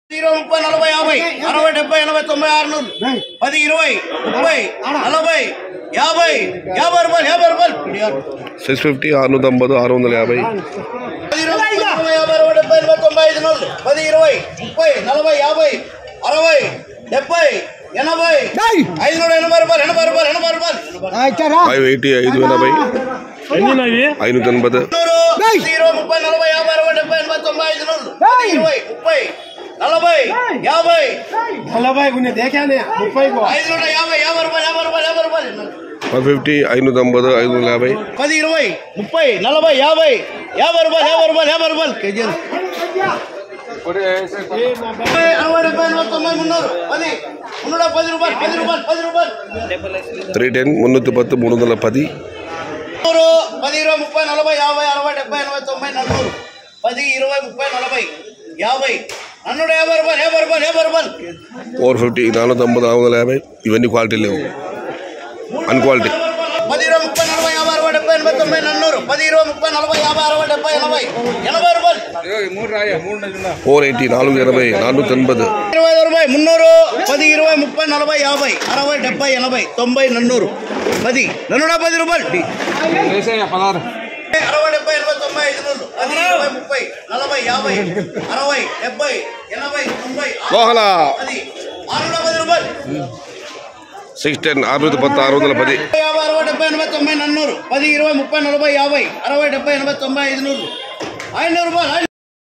ఇరవై ముప్పై నలభై యాభై అరవై డెబ్బై ఎనభై తొంభై ఆరు నూరు పది ఇరవై ముప్పై నలభై యాభై యాభై రూపాయలు యాభై రూపాయలు సిక్స్ ఫిఫ్టీ ఆరు తొంభై ఆరు వందల యాభై పది ఇరవై ముప్పై యాభై అరవై డెబ్బై ఎనభై తొంభై ఐదు నూరు పది ఇరవై ముప్పై నలభై యాభై అరవై డెబ్బై ఎనభై ఐదు నూట ఎనభై రూపాయలు ఎనభై రూపాయలు ఎనభై రూపాయలు ఫైవ్ ఎయిటీ ఐదు ఎనభై ఐదు తొంభై నూరు పది ఇరవై ముప్పై నలభై యాభై అరవై డెబ్బై ఎనభై తొంభై ఐదు నూరు పది ఇరవై ముప్పై నలభై యాభై నలభై కొన్ని దేకానే ముప్పై ఐదు నూట యాభై యాభై రూపాయలు యాభై రూపాయలు యాభై రూపాయలు వన్ ఫిఫ్టీ ఐదు తొంభై ఐదు వందల యాభై పది ఇరవై ముప్పై నలభై యాభై యాభై రూపాయలు యాభై రూపాయలు యాభై రూపాయలు కేజీ అరవై డెబ్బై ఎనభై తొంభై మున్నూరు పది మున్నూట పది రూపాయలు పది రూపాయలు పది రూపాయలు త్రీ టెన్ మున్నూറ്റി పత్తు మూడు వందల పది నూరు పది ఇరవై ముప్పై నలభై యాభై అరవై డెబ్బై ఎనభై తొంభై నన్నూరు పది ఇరవై ముప్పై నలభై యాభై నన్నూట యాభై రూపాయలు యాభై రూపాయలు యాభై రూపాయలు ఫోర్ ఫిఫ్టీ నాలుగు తొంభై నాలుగు వందల యాభై ఇవన్నీ క్వాలిటీ లేవు అన్క్వాలిటీ పది ఇరవై ముప్పై నలభై యాభై అరవై డెబ్బై ఎనభై తొంభై నన్నూరు పది ఇరవై ముప్పై నలభై యాభై అరవై డెబ్బై ఎనభై ఎనభై రూపాయలు ఫోర్ ఎయిటీ నాలుగు ఎనభై నాలుగు తొంభై ఇరవై ఇరవై మున్నూరు పది ఇరవై ముప్పై నలభై యాభై అరవై డెబ్బై ఎనభై తొంభై నన్నూరు పది నన్నూట పది రూపాయలు అరవై డెబ్బై ఎనభై తొంభై ఐదు నూరు పది ఇరవై ముప్పై నలభై యాభై అరవై డెబ్బై ఎనభై తొంభై మోహన పది ఆరు నూట పది రూపాయలు సిక్స్ టెన్ ఆరు పత్తు ఆరు వందల పది యాభై అరవై డెబ్బై ఎనభై తొంభై నన్నూరు పది ఇరవై ముప్పై నలభై యాభై అరవై డెబ్బై ఎనభై తొంభై ఐదు నూరు ఐదు రూపాయలు ఐదు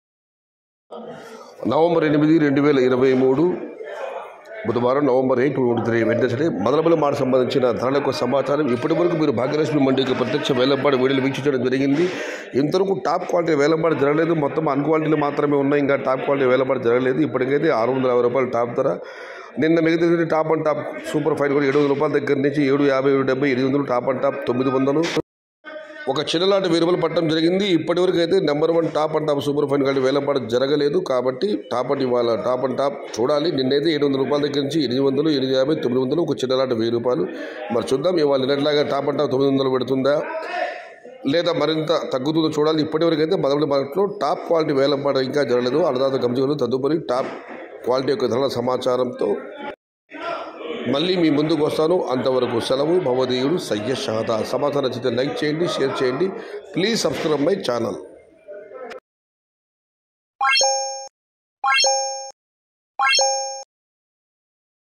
నవంబర్ ఎనిమిది రెండు వేల ఇరవై మూడు బుధవారం November eight twenty three Wednesday Madanapalle మాట సంబంధించిన ధరలకు సమాచారం ఇప్పటి వరకు మీరు భాగ్యలక్ష్మి మండలికి ప్రత్యక్ష వేలంపాటు వీడియోలు వీక్షించడం జరిగింది ఇంతవరకు టాప్ క్వాలిటీ వేలంపాటు జరగలేదు మొత్తం అన్ క్వాలిటీలు మాత్రమే ఉన్నాయి ఇంకా టాప్ క్వాలిటీ వేలంపాటు జరగలేదు ఇప్పటికైతే ఆరు వందల యాభై రూపాయలు టాప్ ధర నిన్న మిగతా top and top super fine కూడా ఏడు వందల రూపాయల దగ్గర నుంచి ఏడు యాభై ఏడు డెబ్బై ఎనిమిది వందలు టాప్ అండ్ టాప్ తొమ్మిది వందలు ఒక చిన్నలాంటి వేరువలు పట్టడం జరిగింది ఇప్పటివరకు అయితే number one top and top super fine కానీ వేలంపాట జరగలేదు కాబట్టి టాప్ అండ్ ఇవాళ టాప్ అండ్ టాప్ చూడాలి నిన్నైతే ఏడు వందల రూపాయల దగ్గర నుంచి ఎనిమిది వందలు ఎనిమిది యాభై తొమ్మిది వందలు ఒక చిన్నలాంటి వెయ్యి రూపాయలు మరి చూద్దాం ఇవాళ నిన్నట్లాగా టాప్ అండ్ టాప్ తొమ్మిది వందలు పెడుతుందా లేదా మరింత తగ్గుతుందో చూడాలి ఇప్పటివరకు అయితే మొదటి మార్కెట్లో టాప్ క్వాలిటీ వేలంపాట ఇంకా జరగలేదు అన్నదాత గమనించలేదు తదుపరి టాప్ క్వాలిటీ యొక్క ధరల సమాచారంతో మళ్ళీ మీ ముందుకు వస్తాను అంతవరకు సెలవు భవదీయుడు సయ్య షాదా సమాచారం నచ్చితే లైక్ చేయండి షేర్ చేయండి ప్లీజ్ సబ్స్క్రైబ్ మై ఛానల్